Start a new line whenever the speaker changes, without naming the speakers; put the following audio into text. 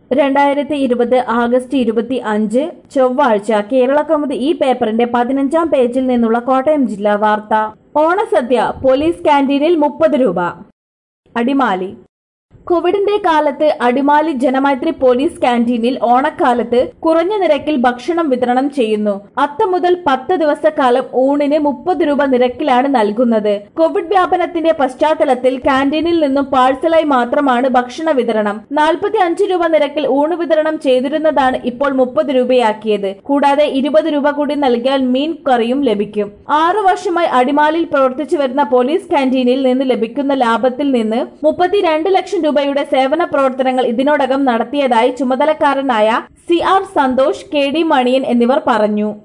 രണ്ടായിരത്തി ഇരുപത് ആഗസ്റ്റ് ഇരുപത്തി അഞ്ച് ചൊവ്വാഴ്ച കേരളകൗമുദി ഈ പേപ്പറിന്റെ പതിനഞ്ചാം പേജിൽ നിന്നുള്ള കോട്ടയം ജില്ലാ വാർത്ത ഓണസദ്യ പോലീസ് ക്യാന്റീനിൽ മുപ്പത് രൂപ അടിമാലി കോവിഡിന്റെ കാലത്ത് അടിമാലി ജനമൈത്രി പോലീസ് ക്യാന്റീനിൽ ഓണക്കാലത്ത് കുറഞ്ഞ നിരക്കിൽ ഭക്ഷണം വിതരണം ചെയ്യുന്നു അത്ത മുതൽ പത്ത് ദിവസക്കാലം ഊണിന് മുപ്പത് രൂപ നിരക്കിലാണ് നൽകുന്നത് കോവിഡ് വ്യാപനത്തിന്റെ പശ്ചാത്തലത്തിൽ ക്യാന്റീനിൽ നിന്നും പാഴ്സലായി മാത്രമാണ് ഭക്ഷണ വിതരണം നാൽപ്പത്തി അഞ്ച് രൂപ നിരക്കിൽ ഊണ് വിതരണം ചെയ്തിരുന്നതാണ് ഇപ്പോൾ മുപ്പത് രൂപയാക്കിയത് കൂടാതെ ഇരുപത് രൂപ കൂടി നൽകിയാൽ മീൻ കറിയും ലഭിക്കും ആറു വർഷമായി അടിമാലിയിൽ പ്രവർത്തിച്ചു വരുന്ന പോലീസ് ക്യാന്റീനിൽ നിന്ന് ലഭിക്കുന്ന ലാഭത്തിൽ നിന്ന് മുപ്പത്തിരണ്ട് ലക്ഷം രൂപയുടെ സേവന പ്രവർത്തനങ്ങൾ ഇതിനോടകം നടത്തിയതായി ചുമതലക്കാരനായ C R Santhosh K D Maniyan എന്നിവർ പറഞ്ഞു